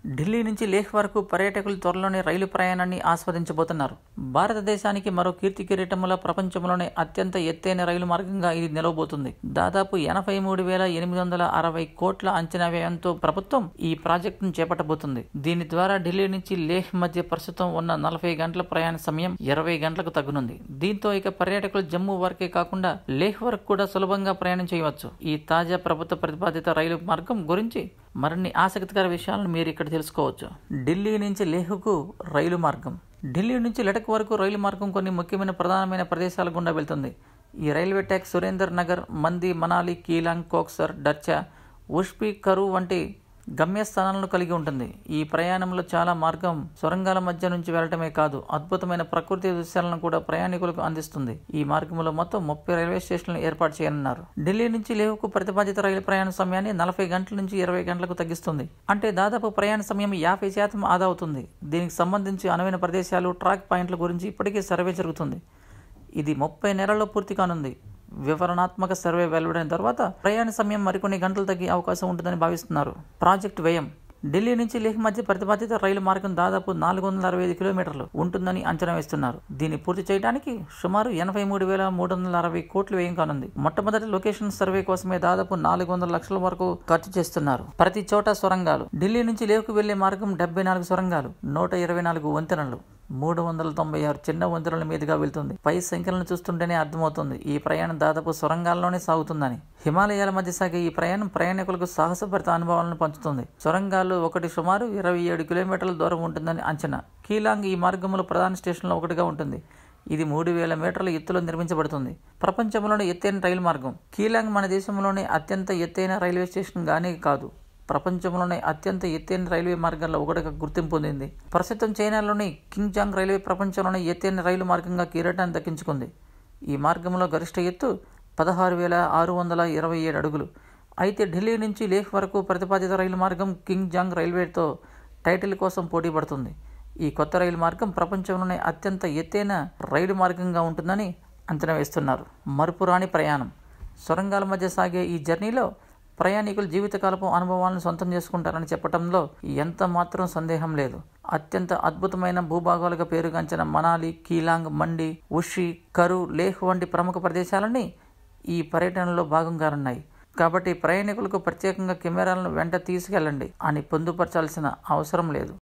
ఢిల్లీ నుంచి లేహ్ వరకు పర్యాటకులు త్వరలోనే రైలు ప్రయాణాన్ని ఆస్వాదించబోతున్నారు భారతదేశానికి మరో కీర్తి కిరీటముల ప్రపంచంలోనే అత్యంత ఎత్తైన రైలు మార్గంగా ఇది నిలవబోతుంది దాదాపు ఎనభై మూడు వేల ఎనిమిది వందల అరవై కోట్ల అంచనా వ్యయంతో ప్రభుత్వం ఈ ప్రాజెక్టును చేపట్టబోతుంది దీని ద్వారా ఢిల్లీ నుంచి లేహ్ మధ్య ప్రస్తుతం ఉన్న నలభై గంటల ప్రయాణ సమయం ఇరవై గంటలకు తగ్గునుంది దీంతో ఇక పర్యాటకులు జమ్మూ వరకే కాకుండా లేహ్ వరకు కూడా సులభంగా ప్రయాణం చేయవచ్చు ఈ తాజా ప్రభుత్వ ప్రతిపాదిత రైలు మార్గం గురించి మరిన్ని ఆసక్తికర విషయాలను మీరు ఇక్కడ తెలుసుకోవచ్చు ఢిల్లీ నుంచి లేహ్కు రైలు మార్గం ఢిల్లీ నుంచి లడక్ వరకు రైలు మార్గం కొన్ని ముఖ్యమైన ప్రధానమైన ప్రదేశాల గుండా వెళ్తుంది ఈ రైల్వే ట్రాక్ సురేందర్ నగర్ మంది మనాలి కీలాంగ్ కోక్సర్ డర్చా ఉష్పి కరు వంటి గమ్యస్థానాలను కలిగి ఉంటుంది ఈ ప్రయాణంలో చాలా మార్గం సొరంగాల మధ్య నుంచి వెళ్ళటమే కాదు అద్భుతమైన ప్రకృతి దృశ్యాలను కూడా ప్రయాణికులకు అందిస్తుంది ఈ మార్గంలో మొత్తం ముప్పై రైల్వే స్టేషన్లు ఏర్పాటు చేయనున్నారు ఢిల్లీ నుంచి లేహుకు ప్రతిపాదిత రైలు ప్రయాణ సమయాన్ని నలభై గంటల నుంచి ఇరవై గంటలకు తగ్గిస్తుంది అంటే దాదాపు ప్రయాణ సమయం యాభై శాతం ఆదా అవుతుంది దీనికి సంబంధించి అనువైన ప్రదేశాలు ట్రాక్ పాయింట్ల గురించి ఇప్పటికే సర్వే జరుగుతుంది ఇది ముప్పై నెలల్లో పూర్తి కానుంది వివరణాత్మక సర్వే వెలువడిన తర్వాత ప్రయాణ సమయం మరికొన్ని గంటలు తగ్గే అవకాశం ఉంటుందని భావిస్తున్నారు ప్రాజెక్ట్ వ్యయం ఢిల్లీ నుంచి లేహ్ మధ్య ప్రతిపాదిత రైలు మార్గం దాదాపు నాలుగు వందల అరవై ఐదు కిలోమీటర్లు ఉంటుందని అంచనా వేస్తున్నారు దీన్ని పూర్తి చేయడానికి సుమారు ఎనభై మూడు వేల మూడు వందల అరవై కోట్లు వ్యయం కానుంది మొట్టమొదటి లొకేషన్ సర్వే కోసమే దాదాపు నాలుగు వందల లక్షల వరకు ఖర్చు చేస్తున్నారు ప్రతి చోట సొరంగాలు ఢిల్లీ నుంచి లేహ్కు వెళ్లే మార్గం డెబ్బై నాలుగు సొరంగాలు నూట ఇరవై నాలుగు వంతెనలు మూడు వందల తొంభై ఆరు చిన్న వంతెనల మీదుగా వెళ్తుంది పై సంఖ్యలను చూస్తుంటేనే అర్థమవుతుంది ఈ ప్రయాణం దాదాపు సొరంగాల్లోనే సాగుతుందని హిమాలయాల మధ్య సాగే ఈ ప్రయాణం ప్రయాణికులకు సాహసభరిత అనుభవాలను పంచుతుంది సొరంగాల్లో ఒకటి సుమారు ఇరవై ఏడు కిలోమీటర్ల దూరం ఉంటుందని అంచనా కీలాంగ్ ఈ మార్గంలో ప్రధాన స్టేషన్లో ఒకటిగా ఉంటుంది ఇది మూడు వేల మీటర్ల ఎత్తులో నిర్మించబడుతుంది ప్రపంచంలోనే ఎత్తైన రైలు మార్గం కీలాంగ్ మన దేశంలోనే అత్యంత ఎత్తైన రైల్వే స్టేషన్ గానే కాదు ప్రపంచంలోనే అత్యంత ఎత్తైన రైల్వే మార్గాల్లో ఒకటిగా గుర్తింపు పొందింది ప్రస్తుతం చైనాలోని కింగ్జాంగ్ రైల్వే ప్రపంచంలోనే ఎత్తైన రైలు మార్గంగా కిరీటాన్ని దక్కించుకుంది ఈ మార్గంలో గరిష్ట ఎత్తు పదహారు వేల ఆరు వందల ఇరవై ఏడు అడుగులు అయితే ఢిల్లీ నుంచి లేహ్ వరకు ప్రతిపాదిత రైలు మార్గం కింగ్జాంగ్ రైల్వేతో టైటిల్ కోసం పోటీ పడుతుంది ఈ కొత్త రైలు మార్గం ప్రపంచంలోనే అత్యంత ఎత్తైన రైలు మార్గంగా ఉంటుందని అంచనా వేస్తున్నారు మరుపురాని ప్రయాణం సొరంగాల మధ్య సాగే ఈ జర్నీలో ప్రయాణికులు జీవితకాలపు అనుభవాలను సొంతం చేసుకుంటారని చెప్పడంలో ఎంత మాత్రం సందేహం లేదు అత్యంత అద్భుతమైన భూభాగాలుగా పేరుగాంచిన మనాలి కీలాంగ్ మండి ఉషి కరు లేహ్ వంటి ప్రముఖ ప్రదేశాలన్నీ ఈ పర్యటనలో భాగంగానున్నాయి కాబట్టి ప్రయాణికులకు ప్రత్యేకంగా కెమెరాలను వెంట తీసుకెళ్ళండి అని పొందుపరచాల్సిన అవసరం లేదు